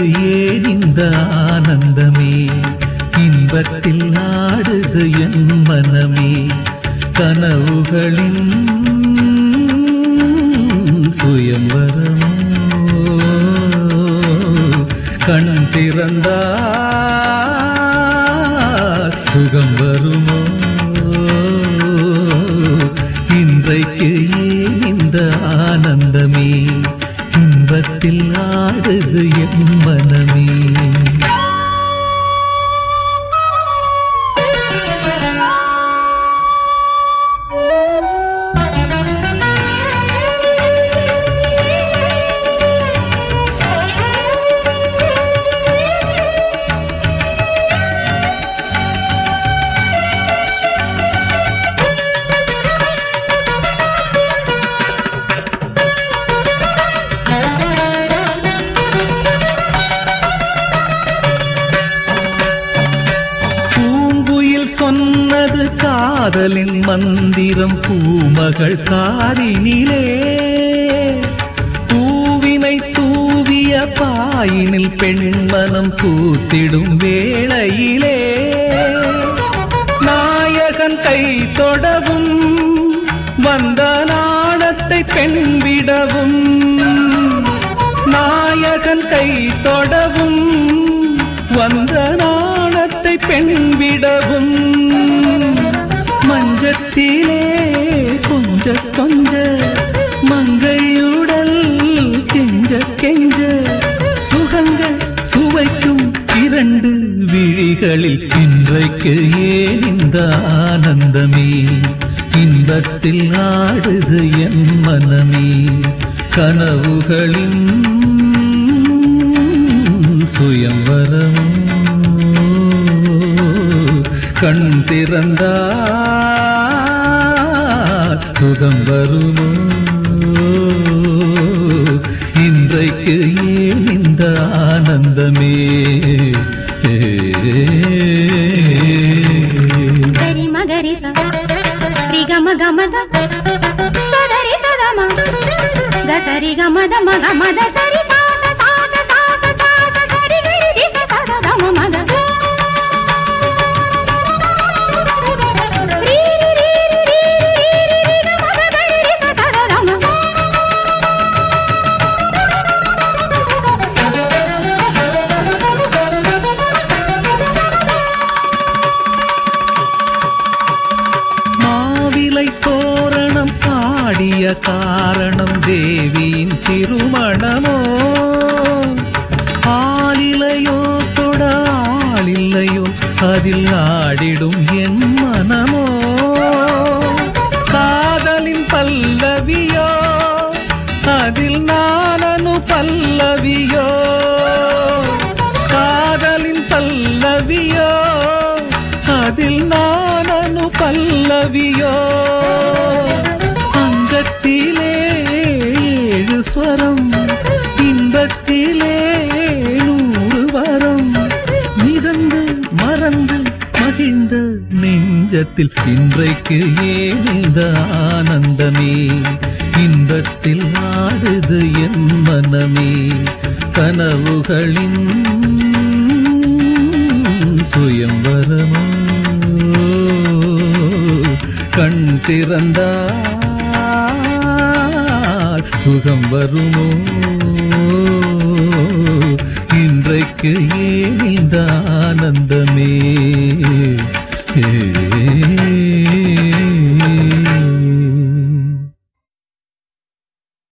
ஏன் இந்த ஆனந்தமே இன்பத்தில் ஆடுது என் மனமே கனவுகளின் சுயம்பரமோ கண் திறந்தா சுகம் வருமோ இன்றைக்கு ஏன் இந்த ஆனந்தமே இன்பத்தில் ஆடுது என் மனமே பூங்குயில் சொன்னது காதலின் மந்திரம் பூமகள் காரினிலே பூவினை தூவிய பாயினில் பெண்மனம் பூத்திடும் வேளையிலே நாயகன் கை தொடவும் வந்த நாணத்தை பெண்விடவும் நாயகன் கை தொடவும் வந்த நாணத்தை பெண்விடவும் மஞ்சத்திலே கொஞ்ச கொஞ்ச மங்கையுடல் கெஞ்ச கெஞ்ச சுகங்கள் சுவைக்கும் இரண்டு விழிகளில் இன்றைக்கு ஏன் இந்த ஆனந்தமே இன்பத்தில் ஆடுது என் மனமே கனவுகளின் சுயம்பரமோ கண் திறந்தா சுகம் வருமோ இன்றைக்கு ஏன் இந்த ஆனந்தமே ಗರಿ ಮಗರಿ ಸ ರಿ ಗಮ ಗಮದ ಸದರಿ ಸದಮ ದ ಸರಿ ಗಮದ ಮಗ ಮದ ಸರಿ ಸಾ ಸ ಸಾ ಸ ಸಾ ಸ ಸಾ ಸ ಸರಿ ಗರಿ ರಿ ಸ ಸ ದ ಮ ಮಗ ರೀ ರಿ ರಿ ರಿ ರಿ ರಿ ರಿ ರಿ ಗ ಮಗ ಗರಿ ರಿ ಸ ಸ ದ ದ ಮ மாவிலை தோரணம் ஆடிய காரணம் தேவியின் திருமணமோ ஆளிலையோ தொட ஆளில்லையோ அதில் ஆடிடும் என் மனமோ காதலின் பல்லவியோ அதில் நானனு பல்லவியோ காதலின் பல்லவியோ அதில் நானனு பல்லவியோ அங்கத்திலே ஏழு ஸ்வரம் இன்பத்திலே நூறு வரம் மிதந்து மறந்து மகிழ்ந்த நெஞ்சத்தில் இன்றைக்கு ஏன் இந்த ஆனந்தமே இன்பத்தில் ஆடுது என் மனமே கனவுகளின் சுயம்பரமோ கண் திறந்தா சுகம் வருமோ இன்றைக்கு ஏன் இந்த ஆனந்தமே ஏ